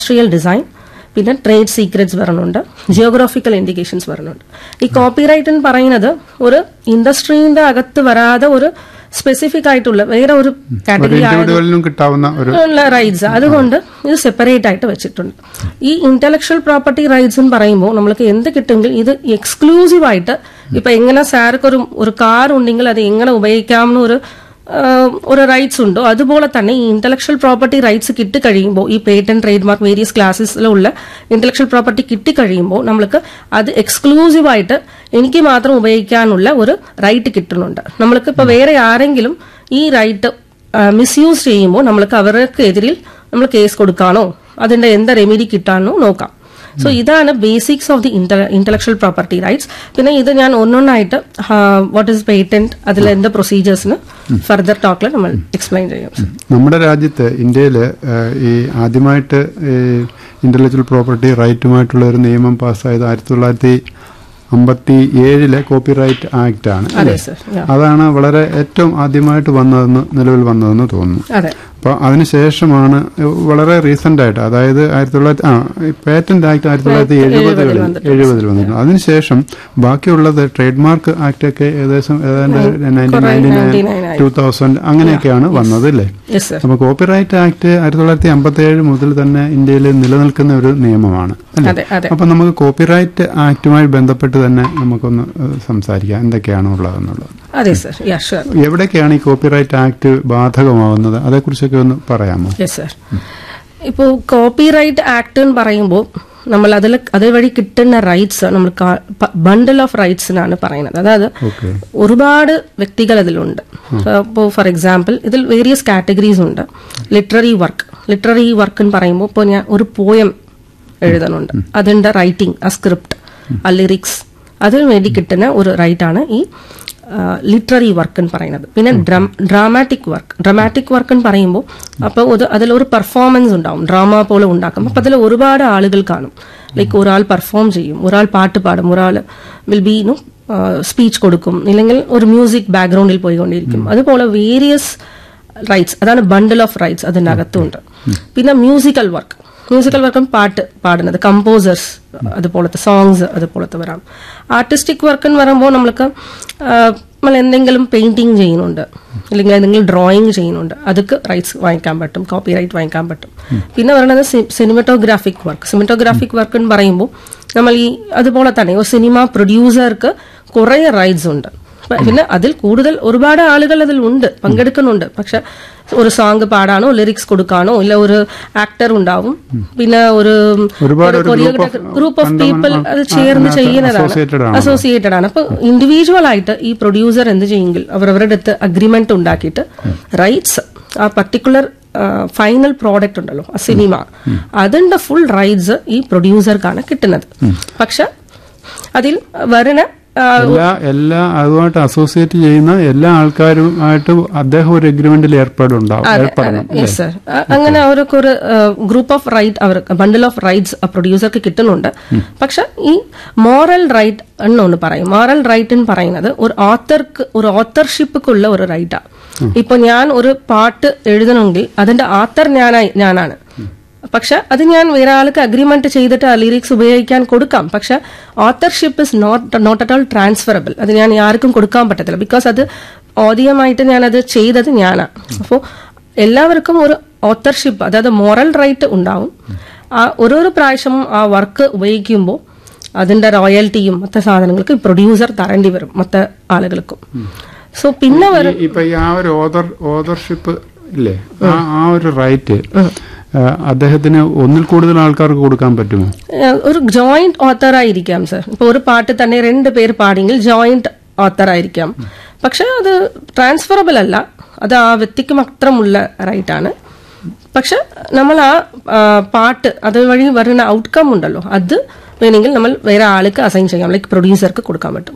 Industrial design പിന്നെ trade secrets വരണുണ്ട് geographical indications വരണുണ്ട് ഈ കോപ്പിറൈറ്റ് എന്ന് പറയുന്നത് ഒരു ഇൻഡസ്ട്രീന്റെ അകത്ത് വരാതെ ഒരു സ്പെസിഫിക് ആയിട്ടുള്ള വേറെ ഒരു ഒരു കാറ്റഗറി ഇൻഡിവിജ്വലിനും കിട്ടാവുന്ന ഒരു ഉള്ള റൈറ്റ്സ് അതുകൊണ്ട് ഇത് സെപ്പറേറ്റ് ആയിട്ട് വെച്ചിട്ടുണ്ട് ഈ ഇന്റലക്ച്വൽ പ്രോപ്പർട്ടി റൈറ്റ്സ് എന്ന് പറയുമ്പോൾ നമ്മൾക്ക് എന്ത് കിട്ടുമെങ്കിൽ ഇത് എക്സ്ക്ലൂസീവ് ആയിട്ട് ഇപ്പൊ എങ്ങനെ സാർക്ക് ഒരു ഒരു കാർ ഉണ്ടെങ്കിൽ അത് എങ്ങനെ ഉപയോഗിക്കാമെന്ന് ഒരു ആ, ഒരു റൈറ്റ്സ് ഉണ്ടോ അതുപോലെ തന്നെ ഈ ഇന്റലക്ച്വൽ പ്രോപ്പർട്ടി റൈറ്റ്സ് കിട്ടിക്കഴിയുമ്പോൾ ഈ പേറ്റന്റ് ട്രേഡ് മാർക്ക് വേരിയസ് ക്ലാസ്സിലുള്ള ഇന്റലക്ച്വൽ പ്രോപ്പർട്ടി കിട്ടിക്കഴിയുമ്പോൾ നമ്മൾക്ക് അത് എക്സ്ക്ലൂസീവ് ആയിട്ട് എനിക്ക് മാത്രം ഉപയോഗിക്കാനുള്ള ഒരു റൈറ്റ് കിട്ടുന്നുണ്ട് നമ്മൾക്ക് ഇപ്പൊ വേറെ ആരെങ്കിലും ഈ റൈറ്റ് മിസ്യൂസ് ചെയ്യുമ്പോൾ നമ്മൾക്ക് അവർക്കെതിരിൽ നമ്മൾ കേസ് കൊടുക്കാനോ അതിന്റെ എന്താ റെമിഡി കിട്ടാനോ നോക്കാം സോ ഇതാണ് basics of the intellectual property rights പിന്നെ ഇത് ഞാൻ ഒന്നൊന്നായിട്ട് വാട്ട് ഇസ് പേറ്റന്റ് അതിൽ എന്താ പ്രൊസീജിയേഴ്സിന് ഫർദർ ടോക്കിൽ നമ്മൾ എക്സ്പ്ലെയിൻ ചെയ്യും നമ്മുടെ രാജ്യത്ത് ഇന്ത്യയിൽ ഈ ആദ്യമായിട്ട് ഈ ഇന്റലക്ച്വൽ പ്രോപ്പർട്ടി റൈറ്റുമായിട്ടുള്ള ഒരു നിയമം പാസ്സായത് ആയിരത്തി തൊള്ളായിരത്തി അമ്പത്തി ഏഴിലെ കോപ്പിറൈറ്റ് ആക്ട് ആണ് അതെ അല്ലേ? സർ അതാണ് വളരെ ഏറ്റവും ആദ്യമായിട്ട് വന്നതെന്ന് നിലവിൽ വന്നതെന്ന് തോന്നുന്നു അതെ അപ്പോൾ അതിനുശേഷമാണ് വളരെ റീസെന്റ് ആയിട്ട് അതായത് ആയിരത്തി തൊള്ളായിരത്തി ആ പേറ്റന്റ് ആക്ട് ആയിരത്തി തൊള്ളായിരത്തി എഴുപതുകളിൽ എഴുപതിൽ വന്നിട്ടുണ്ട് അതിനുശേഷം ബാക്കിയുള്ളത് ട്രേഡ് മാർക്ക് ആക്ട് ഒക്കെ ഏകദേശം ഏതാണ്ട് nineteen ninety nine two thousand അങ്ങനെയൊക്കെയാണ് വന്നത് അല്ലേ യെസ് സർ അപ്പൊ കോപ്പിറൈറ്റ് ആക്ട് ആയിരത്തി തൊള്ളായിരത്തി അമ്പത്തി ഏഴ് മുതൽ തന്നെ ഇന്ത്യയിൽ നിലനിൽക്കുന്ന ഒരു നിയമമാണ് അല്ലേ അതെ അതെ അപ്പൊ നമുക്ക് കോപ്പിറൈറ്റ് ആക്ടുമായി ബന്ധപ്പെട്ട് തന്നെ നമുക്കൊന്ന് ഏഹ്, സംസാരിക്കാം എന്തൊക്കെയാണ് ഉള്ളതെന്നുള്ളത് അതെ സർ യാ ഷുവർ എവിടേക്കാണ് ഈ കോപ്പിറൈറ്റ് ആക്ട് ബാധകമാവുന്നത് അതേക്കുറിച്ചൊക്കെ ഒന്ന് പറയാമോ യെസ് സർ ഇപ്പോൾ കോപ്പിറൈറ്റ് ആക്ട് എന്ന് പറയുമ്പോൾ നമ്മൾ അതിൽ അതുവഴി കിട്ടുന്ന റൈറ്റ്സ് നമ്മൾ ബണ്ടിൽ ഓഫ് റൈറ്റ്സിനാണ് പറയുന്നത് അതായത് ഓക്കെ ഒരുപാട് വ്യക്തികൾ അതിലുണ്ട് ഇപ്പോൾ ഫോർ എക്സാമ്പിൾ ഇതിൽ വേരിയസ് കാറ്റഗറീസ് ഉണ്ട് ലിറ്റററി വർക്ക് ലിറ്റററി വർക്ക് എന്ന് പറയുമ്പോൾ ഇപ്പോൾ ഞാൻ ഒരു പോയം എഴുതുന്നുണ്ട് അതിന്റെ റൈറ്റിംഗ് ആ സ്ക്രിപ്റ്റ് ആ ലിറിക്സ് അതിന് വേണ്ടി കിട്ടുന്ന ഒരു റൈറ്റ് ആണ് ഈ ലിറ്റററി വർക്ക് എന്ന് പറയുന്നത് പിന്നെ ഡ്രാമാറ്റിക് വർക്ക് ഡ്രാമാറ്റിക് വർക്ക് എന്ന് പറയുമ്പോൾ അപ്പോൾ ഒരു അതിലൊരു പെർഫോമൻസ് ഉണ്ടാവും ഡ്രാമ പോലെ ഉണ്ടാക്കും അപ്പോൾ അതിൽ ഒരുപാട് ആളുകൾ കാണും ലൈക്ക് ഒരാൾ പെർഫോം ചെയ്യും ഒരാൾ പാട്ട് പാടും ഒരാൾ വിൽ ബി യു സ്പീച്ച് കൊടുക്കും ഇല്ലെങ്കിൽ ഒരു മ്യൂസിക് ബാക്ക്ഗ്രൗണ്ടിൽ പോയിക്കൊണ്ടിരിക്കും അതുപോലെ വേരിയസ് റൈറ്റ്സ് അതാണ് ബണ്ടിൽ ഓഫ് റൈറ്റ്സ് അതിൻ്റെ അകത്തുണ്ട് പിന്നെ മ്യൂസിക്കൽ വർക്ക് മ്യൂസിക്കൽ വർക്കും പാട്ട് പാടുന്നത് കമ്പോസേഴ്സ് അതുപോലത്തെ സോങ്സ് അതുപോലത്തെ വരാം ആർട്ടിസ്റ്റിക് വർക്ക് എന്ന് പറയുമ്പോൾ നമ്മൾക്ക് ആ, നമ്മൾ എന്തെങ്കിലും പെയിന്റിങ് ചെയ്യുന്നുണ്ട് അല്ലെങ്കിൽ എന്തെങ്കിലും ഡ്രോയിങ് ചെയ്യുന്നുണ്ട് അതൊക്കെ റൈറ്റ്സ് വാങ്ങിക്കാൻ പറ്റും കോപ്പി റൈറ്റ് വാങ്ങിക്കാൻ പറ്റും പിന്നെ പറയുന്നത് സിനിമറ്റോഗ്രാഫിക് വർക്ക് സിനിമറ്റോഗ്രാഫിക് വർക്ക് എന്ന് പറയുമ്പോൾ നമ്മൾ ഈ അതുപോലെ തന്നെ ഒരു സിനിമ പ്രൊഡ്യൂസർക്ക് കുറേ റൈറ്റ്സ് ഉണ്ട് പ- പിന്നെ അതിൽ കൂടുതൽ ഒരുപാട് ആളുകൾ അതിൽ ഉണ്ട് പങ്കെടുക്കുന്നുണ്ട് പക്ഷെ ഒരു സോങ് പാടാനോ ലിറിക്സ് കൊടുക്കാനോ ഇല്ല ഒരു ആക്ടർ ഉണ്ടാവും പിന്നെ ഒരു ഒരുപാട് ഒരു group of group of people fundamental- അത് ആ, ചേർന്ന് അതിനകത്ത് ചെയ്യുന്നതാണ് associated ആണ്. അസോസിയേറ്റഡ് ആണ് അപ്പൊ ഇൻഡിവിജ്വൽ ആയിട്ട് ഈ പ്രൊഡ്യൂസർ എന്ത് ചെയ്യെങ്കിൽ അവർ അവരുടെ അടുത്ത് അഗ്രിമെന്റ് ഉണ്ടാക്കിയിട്ട് റൈറ്റ്സ് ആ പർട്ടിക്കുലർ ഫൈനൽ പ്രോഡക്റ്റ് ഉണ്ടല്ലോ ആ സിനിമ അതിന്റെ ഫുൾ റൈറ്റ്സ് ഈ പ്രൊഡ്യൂസർക്കാണ് കിട്ടുന്നത് പക്ഷെ അതിൽ വരുന്ന ആ, എല്ലാ എല്ലാ അതുമായിട്ട് അസോസിയേറ്റ് ചെയ്യുന്ന എല്ലാ ആൾക്കാരുമായിട്ട് അദ്ദേഹം ഒരു എഗ്രിമെന്റിൽ ഏർപ്പെടുണ്ടാവും ഏർപ്പെടണം യെസ് സർ അങ്ങനെ അവർക്ക് ഒരു ഗ്രൂപ്പ് ഓഫ് റൈറ്റ് അവർ ബണ്ടിൽ ഓഫ് റൈറ്റ്സ് പ്രൊഡ്യൂസർക്ക് കിട്ടുന്നുണ്ട് പക്ഷെ ഈ മോറൽ റൈറ്റ് എന്നൊന്ന് പറയും മോറൽ റൈറ്റ് എന്ന് പറയുന്നത് ഒരു ഓത്തർക്ക് ഒരു ഓത്തർഷിപ്പുക്കുള്ള ഒരു റൈറ്റാണ് ഇപ്പൊ ഞാൻ ഒരു പാട്ട് എഴുതണമെങ്കിൽ അതിന്റെ ആത്തർ ഞാനായി ഞാനാണ് പക്ഷെ അത് ഞാൻ വേറെ ആൾക്ക് അഗ്രിമെന്റ് ചെയ്തിട്ട് ആ ലിറിക്സ് ഉപയോഗിക്കാൻ കൊടുക്കാം പക്ഷെ authorship is not not at all transferable അത് ഞാൻ ആർക്കും കൊടുക്കാൻ പറ്റത്തില്ല ബിക്കോസ് അത് ആദ്യമായിട്ട് ഞാൻ അത് ചെയ്തത് ഞാനാണ് അപ്പോൾ എല്ലാവർക്കും ഒരു ഓത്തർഷിപ്പ് അതായത് മോറൽ റൈറ്റ് ഉണ്ടാവും ആ ഓരോരോ പ്രാവശ്യം ആ വർക്ക് ഉപയോഗിക്കുമ്പോൾ അതിന്റെ റോയൽറ്റിയും മറ്റു സാധനങ്ങൾക്ക് പ്രൊഡ്യൂസർ തരേണ്ടി വരും മറ്റു ആളുകൾക്കും സോ പിന്നെ വരും ഈ- ഇപ്പൊ ഈ ആ ഒരു ഓതർ ഓതർഷിപ്പ് ഇല്ലേ ആ ആ ഒരു റൈറ്റ് അദ്ദേഹത്തിന് ഒന്നിൽ കൂടുതൽ ആൾക്കാർക്ക് കൊടുക്കാൻ പറ്റുമോ ഏഹ് ഒരു ജോയിന്റ് ഓത്തർ ആയിരിക്കാം സർ ഇപ്പൊ ഒരു പാട്ട് തന്നെ രണ്ട് പേര് പാടിയെങ്കിൽ ജോയിന്റ് ഓത്തർ ആയിരിക്കാം പക്ഷെ അത് ട്രാൻസ്ഫറബിൾ അല്ല അത് ആ വ്യക്തിക്ക് മാത്രമുള്ള റൈറ്റ് ആണ് പക്ഷെ നമ്മൾ ആ ആ, പാട്ട് അതുവഴി വരുന്ന ഔട്ട്കം ഉണ്ടല്ലോ അത് വേണമെങ്കിൽ നമ്മൾ വേറെ ആൾക്ക് അസൈൻ ചെയ്യാം ലൈക്ക് പ്രൊഡ്യൂസർക്ക് കൊടുക്കാൻ പറ്റും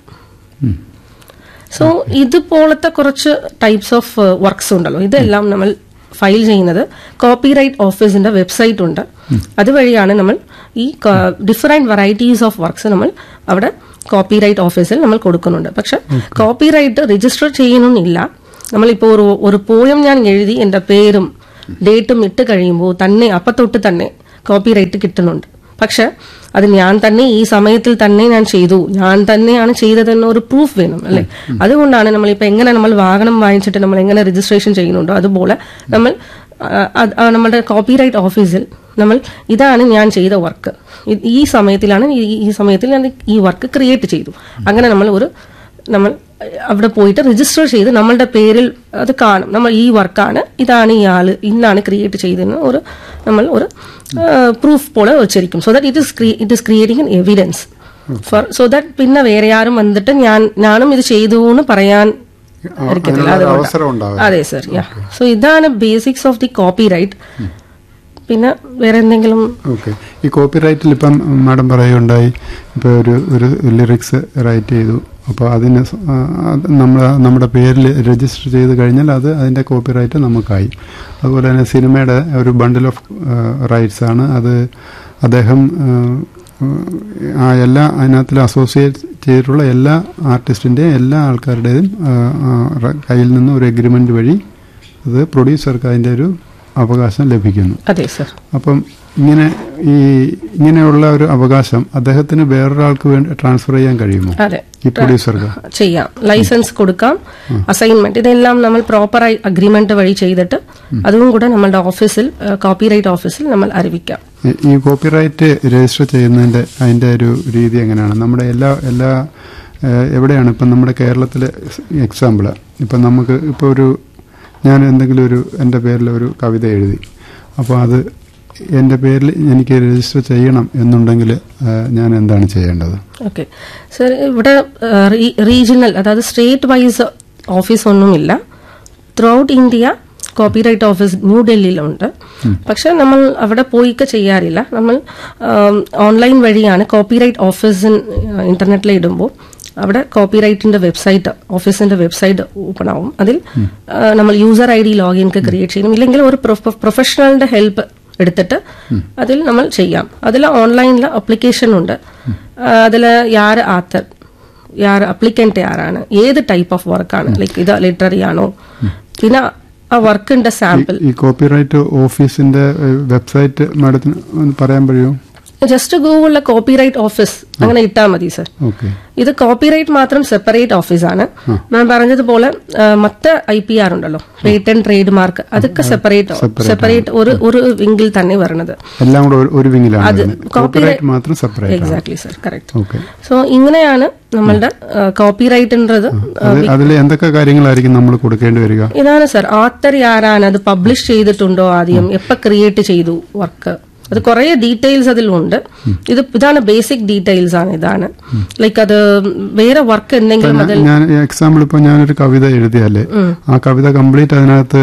സോ ഇതുപോലത്തെ കുറച്ച് ടൈപ്സ് ഓഫ് വർക്ക്സ് ഉണ്ടല്ലോ ഇതെല്ലാം നമ്മൾ ഫയൽ ചെയ്യുന്നത് കോപ്പിറൈറ്റ് ഓഫീസിന്റെ വെബ്സൈറ്റ് ഉണ്ട് അതുവഴിയാണ് നമ്മൾ ഈ ഡിഫറെന്റ് വെറൈറ്റീസ് ഓഫ് വർക്ക്സ് നമ്മൾ അവിടെ കോപ്പിറൈറ്റ് ഓഫീസിൽ നമ്മൾ കൊടുക്കുന്നുണ്ട് പക്ഷെ കോപ്പിറൈറ്റ് രജിസ്റ്റർ ചെയ്യണമെന്നില്ല നമ്മളിപ്പോൾ ഒരു ഒരു പോയം ഞാൻ എഴുതി എൻ്റെ പേരും ഡേറ്റും ഇട്ട് കഴിയുമ്പോൾ തന്നെ അപ്പത്തൊട്ട് തന്നെ കോപ്പിറൈറ്റ് കിട്ടുന്നുണ്ട് പക്ഷെ അത് ഞാൻ തന്നെ ഈ സമയത്തിൽ തന്നെ ഞാൻ ചെയ്തു ഞാൻ തന്നെയാണ് ചെയ്തതെന്ന ഒരു പ്രൂഫ് വേണം അല്ലെ അതുകൊണ്ടാണ് നമ്മൾ ഇപ്പൊ എങ്ങനെ നമ്മൾ വാഹനം വാങ്ങിച്ചിട്ട് നമ്മൾ എങ്ങനെ രജിസ്ട്രേഷൻ ചെയ്യുന്നുണ്ടോ അതുപോലെ നമ്മൾ ആ, അത് ആ നമ്മുടെ കോപ്പിറൈറ്റ് ഓഫീസിൽ നമ്മൾ ഇതാണ് ഞാൻ ചെയ്ത വർക്ക് ഈ സമയത്തിലാണ് ഈ- ഈ സമയത്തിൽ ഞാൻ ഈ വർക്ക് ക്രിയേറ്റ് ചെയ്തു അങ്ങനെ നമ്മൾ ഒരു നമ്മൾ അവിടെ പോയിട്ട് രജിസ്റ്റർ ചെയ്ത് നമ്മളുടെ പേരിൽ അത് കാണും നമ്മൾ ഈ വർക്കാണ് ഇതാണ് ഈ ആള് ഇന്നാണ് ക്രിയേറ്റ് ചെയ്തതെന്ന് ഒരു നമ്മൾ ഒരു പ്രൂഫ് പോലെ വെച്ചിരിക്കും so that it is it is creating an evidence for so that പിന്നെ വേറെ ആരും വന്നിട്ട് ഞാൻ ഞാനും ഇത് ചെയ്തു എന്ന് പറയാൻ ഇരിക്കത്തില്ല അതിനുള്ള ഒരു അതുകൊണ്ടാ. അവസരം ഉണ്ടാവും അതെ സർ യാ സോ ഇതാണ് basics of the copyright പിന്നെ വേറെ എന്തെങ്കിലും ഓക്കെ ഈ കോപ്പിറൈറ്റിൽ ഇപ്പം മാഡം പറയുകയുണ്ടായി ഇപ്പോൾ ഒരു ഒരു ലിറിക്സ് റൈറ്റ് ചെയ്തു അപ്പോൾ അതിന് നമ്മൾ നമ്മുടെ പേരിൽ രജിസ്റ്റർ ചെയ്ത് കഴിഞ്ഞാൽ അത് അതിൻ്റെ കോപ്പിറൈറ്റ് നമുക്കായി അതുപോലെ തന്നെ സിനിമയുടെ ഒരു ബണ്ടിൽ ഓഫ് റൈറ്റ്സ് ആണ് അത് അദ്ദേഹം ആ, ആ എല്ലാ അതിനകത്തിൽ അസോസിയേറ്റ് ചെയ്തിട്ടുള്ള എല്ലാ ആർട്ടിസ്റ്റിൻ്റെയും എല്ലാ ആൾക്കാരുടേതും ആ, ആ, റ- കയ്യിൽ നിന്ന് ഒരു എഗ്രിമെൻ്റ് വഴി അത് പ്രൊഡ്യൂസർക്ക് അതിൻ്റെ ഒരു അവകാശം ലഭിക്കുന്നു അതെ സർ അപ്പം ഇങ്ങനെ ഈ ഇങ്ങനെയുള്ള ഒരു അവകാശം അദ്ദേഹത്തിന് വേറൊരാൾക്ക് വേണ്ടി ട്രാൻസ്ഫർ ചെയ്യാൻ കഴിയുമോ അതെ ഈ പ്രൊഡ്യൂസർക്ക് ചെയ്യാം ലൈസൻസ് കൊടുക്കാം അസൈൻമെന്റ് ഇതെല്ലാം നമ്മൾ പ്രോപ്പറായി അഗ്രിമെന്റ് വഴി ചെയ്തിട്ട് അതും കൂടെ നമ്മളുടെ ഓഫീസിൽ കോപ്പിറൈറ്റ് ഓഫീസിൽ നമ്മൾ അറിയിക്കാം ഈ- ഈ കോപ്പിറൈറ്റ് രജിസ്റ്റർ ചെയ്യുന്നതിന്റെ അതിന്റെ ഒരു രീതി എങ്ങനെയാണ് നമ്മുടെ എല്ലാ എല്ലാ ഏഹ്, എവിടെയാണ് ഇപ്പം നമ്മുടെ കേരളത്തിലെ എക്സാമ്പിൾ ഇപ്പം നമുക്ക് ഇപ്പോൾ ഒരു ഞാൻ എന്തെങ്കിലും ഒരു എൻ്റെ പേരിൽ ഒരു കവിത എഴുതി അപ്പോൾ അത് എൻ്റെ പേരിൽ എനിക്ക് രജിസ്റ്റർ ചെയ്യണം എന്നുണ്ടെങ്കിൽ ഏഹ്, ഞാൻ എന്താണ് ചെയ്യേണ്ടത് ഓക്കെ സർ ഇവിടെ റീജിയണൽ അതായത് സ്റ്റേറ്റ് വൈസ് ഓഫീസ് ഒന്നുമില്ല throughout India copyright office ന്യൂഡൽഹിയിലുണ്ട് പക്ഷെ നമ്മൾ അവിടെ പോയിക്കെ ചെയ്യാറില്ല നമ്മൾ ഓൺലൈൻ വഴിയാണ് കോപ്പിറൈറ്റ് ഓഫീസ് ഇന്റർനെറ്റിൽ ഇടുമ്പോൾ അവിടെ കോപ്പിറൈറ്റിന്റെ വെബ്സൈറ്റ് ഓഫീസിന്റെ വെബ്സൈറ്റ് ഓപ്പൺ ആവും അതിൽ ആ, നമ്മൾ user I D login create ചെയ്യണം ഇല്ലെങ്കിൽ ഒരു പ്രൊഫഷണലിന്റെ ഹെൽപ്പ് എടുത്തിട്ട് അതിൽ നമ്മൾ ചെയ്യാം അതിൽ ഓൺലൈനിൽ അപ്ലിക്കേഷൻ ഉണ്ട് അതിൽ യാർ ആത്തർ യാർ അപ്ലിക്കന്റ് ആരാണ് ഏത് ടൈപ്പ് ഓഫ് വർക്കാണ് ലൈക്ക് ഇത് ലിറ്റററി ആണോ പിന്നെ ആ വർക്കിന്റെ സാമ്പിൾ ഈ കോപ്പിറൈറ്റ് ഓഫീസിന്റെ വെബ്സൈറ്റ് മാഡത്തിന് ഒന്ന് പറയാൻ കഴിയുമോ ജസ്റ്റ് ഗൂഗിളിലെ കോപ്പിറൈറ്റ് ഓഫീസ് അങ്ങനെ ഇട്ടാൽ മതി സർ ഓക്കെ ഇത് കോപ്പിറൈറ്റ് മാത്രം സെപ്പറേറ്റ് ഓഫീസാണ് ഞാൻ പറഞ്ഞതുപോലെ ആ, മറ്റ് ഐ പി ആർ ഉണ്ടല്ലോ പേറ്റന്റ് ട്രേഡ് മാർക്ക് അതൊക്കെ സെപ്പറേറ്റ് സെപ്പറേറ്റ് ഒരു ഒരു വിങ്കിൽ തന്നെ വരണത് എല്ലാം കൂടെ ഒരു- ഒരു വിങ്ങിലാണ് അത് വരുന്നത്. copyright- കോപ്പിറൈറ്റ് മാത്രം സെപ്പറേറ്റ് ആണ് exactly sir correct okay so ഇങ്ങനെയാണ് നമ്മളുടെ കോപ്പിറൈറ്റിൻ്റെത് അതിൽ എന്തൊക്കെ കാര്യങ്ങളായിരിക്കും നമ്മൾ കൊടുക്കേണ്ടി വരിക ഇതാണ് സർ ആത്തർ ആരാണ് അത് പബ്ലിഷ് ചെയ്തിട്ടുണ്ടോ ആദ്യം എപ്പോ ക്രിയേറ്റ് ചെയ്തു വർക്ക് അത് കുറെ ഡീറ്റെയിൽസ് അതിലുണ്ട് ഇത് ഇതാണ് ബേസിക് ഡീറ്റെയിൽസ് ആണ് ഇതാണ് ലൈക്ക് അത് വേറെ വർക്ക് എന്തെങ്കിലും അതിൽ ഞാൻ എക്സാമ്പിൾ ഇപ്പൊ ഞാനൊരു കവിത എഴുതിയാലേ ആ കവിത കംപ്ലീറ്റ് അതിനകത്ത്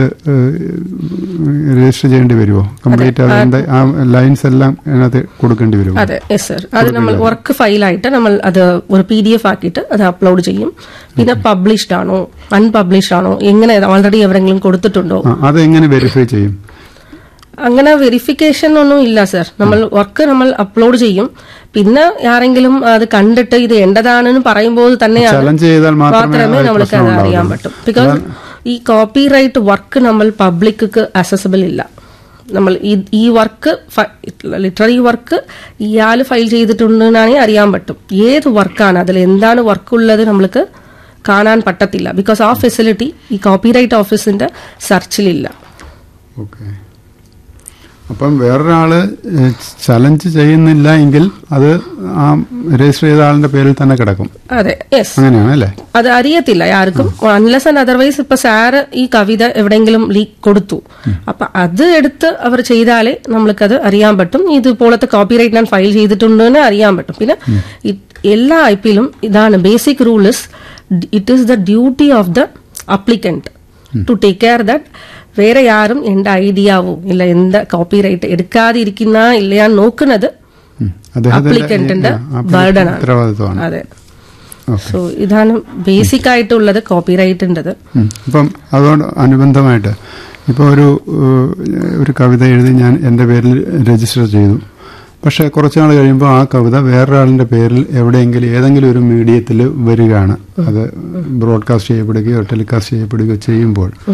രജിസ്റ്റർ ചെയ്യേണ്ടി വരുമോ കംപ്ലീറ്റ് അതിന്റെ ആ ലൈൻസ് എല്ലാം അതിനകത്ത് കൊടുക്കേണ്ടി വരുമോ അതെ യെസ് സർ അത് നമ്മൾ വർക്ക് ഫയലായിട്ട് നമ്മൾ അത് ഒരു പി ഡി എഫ് ആക്കിയിട്ട് അത് അപ്ലോഡ് ചെയ്യും പിന്നെ പബ്ലിഷ്ഡ് ആണോ അൺപബ്ലിഷ്ഡ് ആണോ എങ്ങനെ ഓൾറെഡി എവിടെങ്കിലും കൊടുത്തിട്ടുണ്ടോ ആ, അതെങ്ങനെ വെരിഫൈ ചെയ്യും അങ്ങനെ വെരിഫിക്കേഷൻ ഒന്നും ഇല്ല സർ നമ്മൾ വർക്ക് നമ്മൾ അപ്ലോഡ് ചെയ്യും പിന്നെ ആരെങ്കിലും അത് കണ്ടിട്ട് ഇത് എന്റേതാണെന്ന് പറയുമ്പോൾ തന്നെയാണ് ചലഞ്ച് ചെയ്താൽ മാത്രമേ മാത്രമേ അത് നമ്മൾക്ക് അത് പ്രശ്നം അറിയാൻ ഉണ്ടാവുള്ളൂ. പറ്റും ബിക്കോസ് ഈ കോപ്പി റൈറ്റ് വർക്ക് നമ്മൾ പബ്ലിക്ക് അസസിബിൾ ഇല്ല നമ്മൾ ഈ- ഈ വർക്ക് ലിറ്റററി വർക്ക് ഇയാൾ ഫയൽ ചെയ്തിട്ടുണ്ടെന്നാണെങ്കിൽ അറിയാൻ പറ്റും ഏത് വർക്കാണ് അതിൽ എന്താണ് വർക്ക് ഉള്ളത് നമ്മൾക്ക് കാണാൻ പറ്റത്തില്ല ബിക്കോസ് ആ ഫെസിലിറ്റി ഈ കോപ്പിറൈറ്റ് ഓഫീസിന്റെ സെർച്ചിലില്ല ഓക്കെ അപ്പം വേറൊരാള് ചലഞ്ച് ചെയ്യുന്നില്ല എങ്കിൽ അത് ആ രജിസ്റ്റർ ചെയ്ത ആളിന്റെ പേരിൽ തന്നെ കിടക്കും അതെ യെസ് അങ്ങനെയാണ് അല്ലേ അത് അറിയത്തില്ല ആർക്കും അൺലെസ് ആൻഡ് അതർവൈസ് ഇപ്പൊ സാറ് ഈ കവിത എവിടെയെങ്കിലും ലീക്ക് കൊടുത്തു അപ്പൊ അത് എടുത്ത് അവർ ചെയ്താലേ നമ്മൾക്കത് അറിയാൻ പറ്റും ഇതുപോലത്തെ കോപ്പിറൈറ്റ് ഞാൻ ഫയൽ ചെയ്തിട്ടുണ്ട് എന്ന് അറിയാൻ പറ്റും പിന്നെ ഇ- എല്ലാ ഐ പിയിലും ഇതാണ് basic rule is it is the duty of the applicant to take care that വേറെ ആരും എന്റെ ഐഡിയാവോ ഇല്ല എന്താ കോപ്പിറൈറ്റ് എടുക്കാതിരിക്കുന്ന ഇല്ലയാന്ന് നോക്കുന്നത് ഉം. അദ്ദേഹത്തിന്റെ അപ്ലിക്കന്റിന്റെ ആ, applicant ബർഡൻ ആണ് ഉത്തരവാദിത്വമാണ് അതെ ഓക്കെ സോ ഇതാണ് ബേസിക് ആയിട്ടുള്ളത് കോപ്പിറൈറ്റിൻ്റെത് ഉം. ഇപ്പം അതോട് അനുബന്ധമായിട്ട് ഇപ്പോൾ ഒരു ഏഹ്, ഒരു കവിത എഴുതി ഞാൻ എൻ്റെ പേരിൽ രജിസ്റ്റർ ചെയ്തു പക്ഷേ കുറച്ച് നാൾ കഴിയുമ്പോൾ ആ കവിത വേറൊരാളിൻ്റെ പേരിൽ എവിടെയെങ്കിലും ഏതെങ്കിലും ഒരു മീഡിയത്തിൽ വരികയാണ് അത് ബ്രോഡ്കാസ്റ്റ് ചെയ്യപ്പെടുകയോ ടെലികാസ്റ്റ് ചെയ്യപ്പെടുകയോ ചെയ്യുമ്പോൾ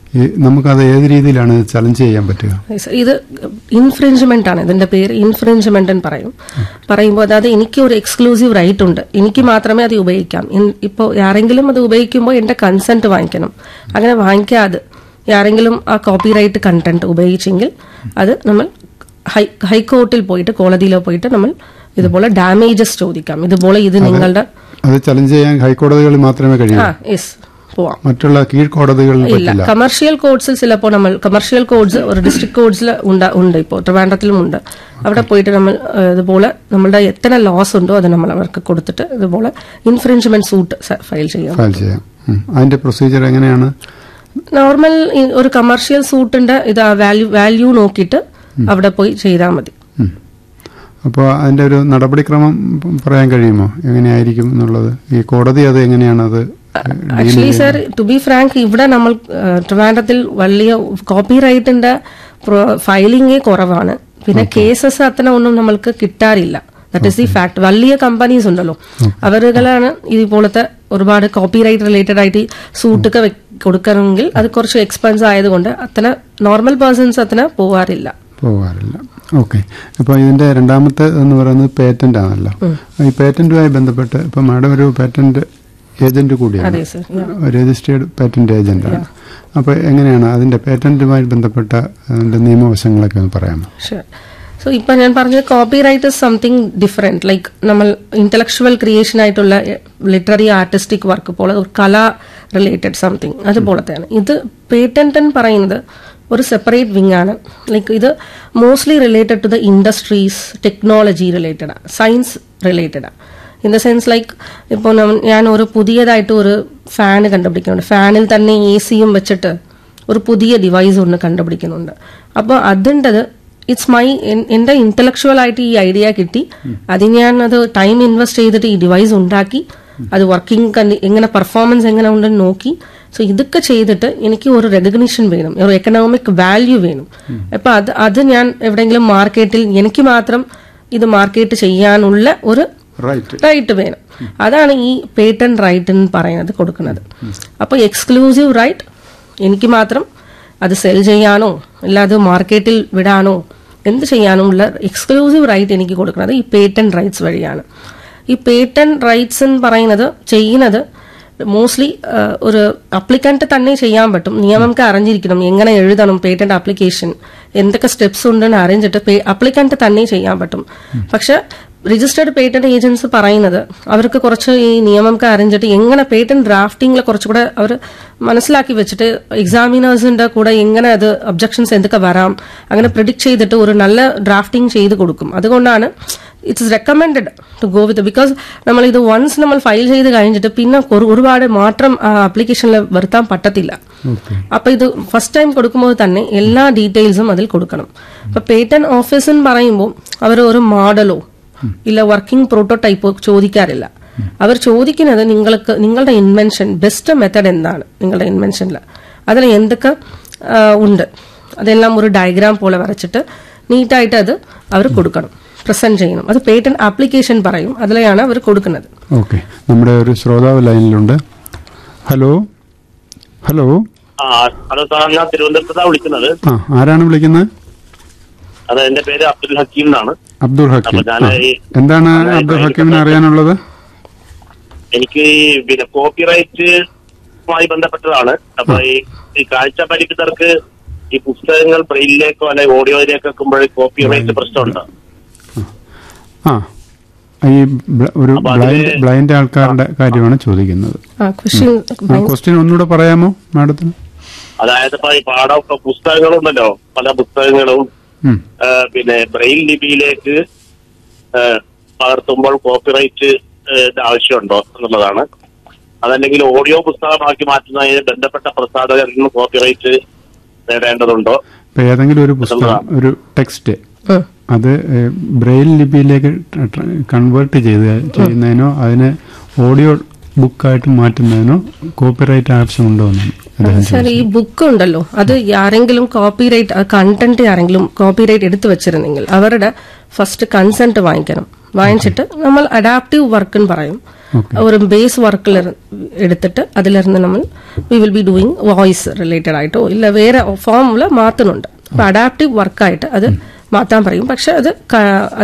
ഈ നമുക്കത് ഏത് രീതിയിലാണ് ചലഞ്ച് ചെയ്യാൻ പറ്റുക Yes, ഇത് ഇൻഫ്രിഞ്ച്മെന്റ് ആണ് ഇതിന്റെ പേര് ഇൻഫ്രിഞ്ച്മെന്റ് എന്ന് പറയും പറയുമ്പോൾ അതായത് എനിക്ക് ഒരു എക്സ്ക്ലൂസീവ് റൈറ്റ് ഉണ്ട് എനിക്ക് മാത്രമേ അത് ഉപയോഗിക്കാം ഇപ്പോൾ ആരെങ്കിലും അത് ഉപയോഗിക്കുമ്പോൾ എന്റെ കൺസെന്റ് വാങ്ങിക്കണം അങ്ങനെ വാങ്ങിക്കാതെ ആരെങ്കിലും ആ കോപ്പി റൈറ്റ് കണ്ടന്റ് ഉപയോഗിച്ചെങ്കിൽ അത് നമ്മൾ ഹൈ ഹൈക്കോർട്ടിൽ പോയിട്ട് കോടതിയിലോ പോയിട്ട് നമ്മൾ ഇതുപോലെ ഡാമേജസ് ചോദിക്കാം ഇതുപോലെ ഇത് നിങ്ങളുടെ അത് ചലഞ്ച് ചെയ്യാൻ ഹൈക്കോടതികളിൽ മാത്രമേ കഴിയൂ ആ യെസ് പോവാം മറ്റുള്ള കീഴ്ക്കോടതികളിൽ ഇല്ല പറ്റില്ല കമേഴ്ഷ്യൽ കോഡ്സിൽ ചിലപ്പോൾ നമ്മൾ കമേഴ്ഷ്യൽ കോഡ്സ് ഒരു ഡിസ്ട്രിക്ട് കോഡ്സിൽ ഉണ്ട് ഉണ്ട് ഇപ്പോൾ ട്രിവാൻഡ്രത്തിലും ഉണ്ട് അവിടെ പോയിട്ട് നമ്മൾ ഏഹ്, ഇതുപോലെ നമ്മളുടെ എത്ര ലോസ് ഉണ്ടോ അത് നമ്മൾ അവർക്ക് കൊടുത്തിട്ട് ഇതുപോലെ ഇൻഫ്രിഞ്ച്മെന്റ് സൂട്ട് ഫയൽ ചെയ്യാം ഫയൽ ചെയ്യാം ഉം. അതിന്റെ പ്രൊസീജിയർ എങ്ങനെയാണ് നോർമൽ ഈ- ഒരു കമേഴ്ഷ്യൽ സൂട്ടിന്റെ ഇത് വാല്യൂ വാല്യൂ നോക്കിയിട്ട് അവിടെ പോയി ചെയ്താൽ മതി അപ്പോൾ അതിന്റെ ഒരു നടപടിക്രമം പറയാൻ കഴിയുമോ എങ്ങനെയായിരിക്കും എന്നുള്ളത് ഈ കോടതി അത് എങ്ങനെയാണ് അത് actually sir to be frank ഇവിടെ നമ്മൾ ഏഹ്, ട്രിവാൻഡ്രത്തിൽ വലിയ കോപ്പി റൈറ്റിന്റെ ഫയലിംഗേ കുറവാണ് പിന്നെ കേസസ് അത്ര ഒന്നും നമ്മൾക്ക് കിട്ടാറില്ല ദാറ്റ് ഇസ് ദി ഫാക്ട് വലിയ കമ്പനീസ് ഉണ്ടല്ലോ അവരുകളാണ് ഇതുപോലത്തെ ഒരുപാട് കോപ്പി റൈറ്റ് റിലേറ്റഡ് ആയിട്ട് സൂട്ടൊക്കെ കൊടുക്കണമെങ്കിൽ അത് കുറച്ച് എക്സ്പെൻസ് ആയതുകൊണ്ട് അത്ര നോർമൽ പേഴ്സൺസ് അത്ര പോവാറില്ല പോകാറില്ല ഓക്കെ അപ്പോൾ ഇതിന്റെ രണ്ടാമത്തെ എന്ന് പറയുന്നത് പേറ്റന്റ് ആണല്ലോ ഈ പേറ്റന്റുമായി ബന്ധപ്പെട്ട് ഇപ്പൊ മാഡം ഒരു പേറ്റന്റ് ഏജന്റ് കൂടിയാണ് അതെ സർ രജിസ്റ്റേർഡ് പേറ്റന്റ് ഏജന്റാണ് അപ്പോൾ എങ്ങനെയാണ് അതിന്റെ പേറ്റന്റുമായി ബന്ധപ്പെട്ട അതിന്റെ നിയമവശങ്ങളൊക്കെ ഒന്ന് പറയാമോ ഷുവർ സോ ഇപ്പൊ ഞാൻ പറഞ്ഞ copyright is something different like നമ്മൾ ഇന്റലക്ച്വൽ ക്രിയേഷൻ ആയിട്ടുള്ള ലിറ്റററി ആർട്ടിസ്റ്റിക് വർക്ക് പോലെ ഒരു കല റിലേറ്റഡ് സംതിങ് അതുപോലത്തെയാണ് ഇത് പേറ്റന്റ് എന്ന് പറയുന്നത് ഒരു സെപ്പറേറ്റ് വിങ് ആണ് ലൈക്ക് ഇത് mostly related to the industries technology related science related in the sense like ഇപ്പോൾ ഞാൻ ഒരു പുതിയതായിട്ട് ഒരു ഫാൻ കണ്ടുപിടിക്കുന്നുണ്ട് ഫാനിൽ തന്നെ എ സിയും വെച്ചിട്ട് ഒരു പുതിയ ഡിവൈസ് ഒന്ന് കണ്ടുപിടിക്കുന്നുണ്ട് അപ്പോൾ അതിൻ്റെത് ഇറ്റ്സ് മൈ എന്റെ ഇന്റലക്ച്വൽ ആയിട്ട് ഈ ഐഡിയ കിട്ടി അതിന് ഞാൻ അത് ടൈം ഇൻവെസ്റ്റ് ചെയ്തിട്ട് ഈ ഡിവൈസ് ഉണ്ടാക്കി അത് വർക്കിംഗ് എങ്ങനെ പെർഫോമൻസ് എങ്ങനെ ഉണ്ടെന്ന് നോക്കി സോ ഇതൊക്കെ ചെയ്തിട്ട് എനിക്ക് ഒരു റെക്കഗ്നിഷൻ വേണം ഒരു എക്കണോമിക് വാല്യൂ വേണം അപ്പൊ അത് അത് ഞാൻ എവിടെയെങ്കിലും മാർക്കറ്റിൽ എനിക്ക് മാത്രം ഇത് മാർക്കറ്റ് ചെയ്യാനുള്ള ഒരു റൈറ്റ് റൈറ്റ് വേണം അതാണ് ഈ പേറ്റന്റ് റൈറ്റ് എന്ന് പറയുന്നത് കൊടുക്കുന്നത് അപ്പൊ എക്സ്ക്ലൂസീവ് റൈറ്റ് എനിക്ക് മാത്രം അത് സെൽ ചെയ്യാനോ ഇല്ല അത് മാർക്കറ്റിൽ വിടാനോ എന്ത് ചെയ്യാനോ ഉള്ള എക്സ്ക്ലൂസീവ് റൈറ്റ് എനിക്ക് കൊടുക്കുന്നത് ഈ പേറ്റന്റ് റൈറ്റ്സ് വഴിയാണ് ഈ പേറ്റന്റ് റൈറ്റ്സ് എന്ന് പറയുന്നത് ചെയ്യുന്നത് മോസ്റ്റ്ലി ഒരു അപ്ലിക്കന്റ് തന്നെ ചെയ്യാൻ പറ്റും നിയമമൊക്കെ അറിഞ്ഞിരിക്കണം എങ്ങനെ എഴുതണം പേറ്റന്റ് ആപ്ലിക്കേഷൻ എന്തൊക്കെ സ്റ്റെപ്സ് ഉണ്ടെന്ന് അറിഞ്ഞിട്ട് അപ്ലിക്കന്റ് തന്നെ ചെയ്യാൻ പറ്റും പക്ഷെ രജിസ്റ്റേർഡ് പേറ്റന്റ് ഏജൻസ് പറയുന്നത് അവർക്ക് കുറച്ച് ഈ നിയമമൊക്കെ അറിഞ്ഞിട്ട് എങ്ങനെ പേറ്റന്റ് ഡ്രാഫ്റ്റിംഗിൽ കുറച്ചുകൂടെ അവർ മനസ്സിലാക്കി വെച്ചിട്ട് എക്സാമിനേഴ്സിന്റെ കൂടെ എങ്ങനെ അത് ഒബ്ജക്ഷൻസ് എന്തൊക്കെ വരാം അങ്ങനെ പ്രിഡിക്ട് ചെയ്തിട്ട് ഒരു നല്ല ഡ്രാഫ്റ്റിംഗ് ചെയ്ത് കൊടുക്കും അതുകൊണ്ടാണ് it's recommended to go with because നമ്മൾ ഇത് വൺസ് നമ്മൾ ഫയൽ ചെയ്ത് കഴിഞ്ഞിട്ട് പിന്നെ ഒരു- ഒരുപാട് മാറ്റം ആ ആപ്ലിക്കേഷനിൽ വരുത്താൻ പറ്റത്തില്ല ഓക്കെ അപ്പൊ ഇത് ഫസ്റ്റ് ടൈം കൊടുക്കുമ്പോൾ തന്നെ എല്ലാ ഡീറ്റെയിൽസും അതിൽ കൊടുക്കണം അപ്പൊ പേറ്റന്റ് ഓഫീസ് എന്ന് പറയുമ്പോൾ അവർ ഒരു മോഡലോ ഇല്ല വർക്കിംഗ് പ്രോട്ടോടൈപ്പോ ചോദിക്കാറില്ല അവർ ചോദിക്കുന്നത് നിങ്ങൾക്ക് നിങ്ങളുടെ ഇൻവെൻഷൻ ബെസ്റ്റ് മെത്തഡ് എന്താണ് നിങ്ങളുടെ ഇൻവെൻഷനിൽ അതിൽ എന്തൊക്കെ ആ, ഉണ്ട് അതെല്ലാം ഒരു ഡയഗ്രാം പോലെ വരച്ചിട്ട് നീറ്റായിട്ട് അത് അവർ കൊടുക്കണം പ്രസന്റ് ചെയ്യണം അത് പേറ്റന്റ് ആപ്ലിക്കേഷൻ പറയും അതിലെയാണ് അവർ കൊടുക്കുന്നത് ഓക്കെ നമ്മുടെ ഒരു ശ്രോതാവ് ലൈനിലുണ്ട് ഹലോ ഹലോ ആ ഹലോ സാർ ഞാൻ തിരുവനന്തപുരത്താണ് വിളിക്കുന്നത് ആ ആരാണ് വിളിക്കുന്നത് അത് എന്റെ പേര് അബ്ദുൽ ഹക്കീം എന്നാണ് അബ്ദുൾ ഹക്കീം അപ്പൊ ഞാൻ ആ. ഈ- എന്താണ് ഞാൻ അബ്ദുൾ ഈ ഹക്കീമിന് അറിയാനുള്ളത് എനിക്ക് ഈ പിന്നെ കോപ്പിറൈറ്റുമായി ബന്ധപ്പെട്ടതാണ് അപ്പൊ ഈ ഈ കാഴ്ച പരിമിതർക്ക് ഈ പുസ്തകങ്ങൾ ബ്രെയിലിലേക്കോ അല്ലെങ്കിൽ ഓഡിയോയിലേക്കോ വെക്കുമ്പോൾ കോപ്പിറൈറ്റ് പ്രശ്നമുണ്ട് ആ ഈ ബ്ല- ഒരു അപ്പൊ അതില് ബ്ലൈൻഡ് ബ്ലൈൻഡ് ആൾക്കാരുടെ കാര്യമാണ് ചോദിക്കുന്നത് ആ ക്വസ്റ്റ്യൻ ആ ക്വസ്റ്റ്യൻ ഒന്നുകൂടെ പറയാമോ മാഡത്തിന് അതായത് ഇപ്പൊ ഈ പാഠ പുസ്തകങ്ങളുണ്ടല്ലോ പല പുസ്തകങ്ങളും ഉം. ആ, പിന്നെ ബ്രെയിൽ ലിപിയിലേക്ക് ആ, പകർത്തുമ്പോൾ കോപ്പിറൈറ്റ് ആവശ്യമുണ്ടോ എന്നുള്ളതാണ് അതല്ലെങ്കിൽ ഓഡിയോ പുസ്തകമാക്കി മാറ്റുന്നതിന് ബന്ധപ്പെട്ട പ്രസാധകരിൽ നിന്ന് കോപ്പിറൈറ്റ് നേടേണ്ടതുണ്ടോ ഇപ്പൊ ഏതെങ്കിലും ഒരു പുസ്തകം ഒരു ടെക്സ്റ്റ് അത് ഏഹ്, ബ്രെയിൽ ലിപിയിലേക്ക് കൺവേർട്ട് ചെയ്ത് ചെയ്യുന്നതിനോ അതിനെ ഓഡിയോ ബുക്കായിട്ട് മാറ്റുന്നതിനോ കോപ്പിറൈറ്റ് ആവശ്യമുണ്ടോ എന്നാണ് അദ്ദേഹം സാർ ഈ ബുക്ക് ഉണ്ടല്ലോ അത് ആരെങ്കിലും കോപ്പിറൈറ്റ് കണ്ടന്റ് ആരെങ്കിലും കോപ്പിറൈറ്റ് എടുത്തു വെച്ചിരുന്നെങ്കിൽ അവരുടെ ഫസ്റ്റ് കൺസെന്റ് വാങ്ങിക്കണം വാങ്ങിച്ചിട്ട് നമ്മൾ അഡാപ്റ്റീവ് വർക്ക് എന്ന് പറയും ഒരു ബേസ് വർക്കിൽ എടുത്തിട്ട് അതിലിരുന്ന് നമ്മൾ we will be doing voice related ആയിട്ടോ ഇല്ല വേറെ ഫോമിൽ മാറ്റുന്നുണ്ട് അപ്പൊ അഡാപ്റ്റീവ് വർക്കായിട്ട് അത് മാറ്റാൻ പറയും പക്ഷെ അത് ക-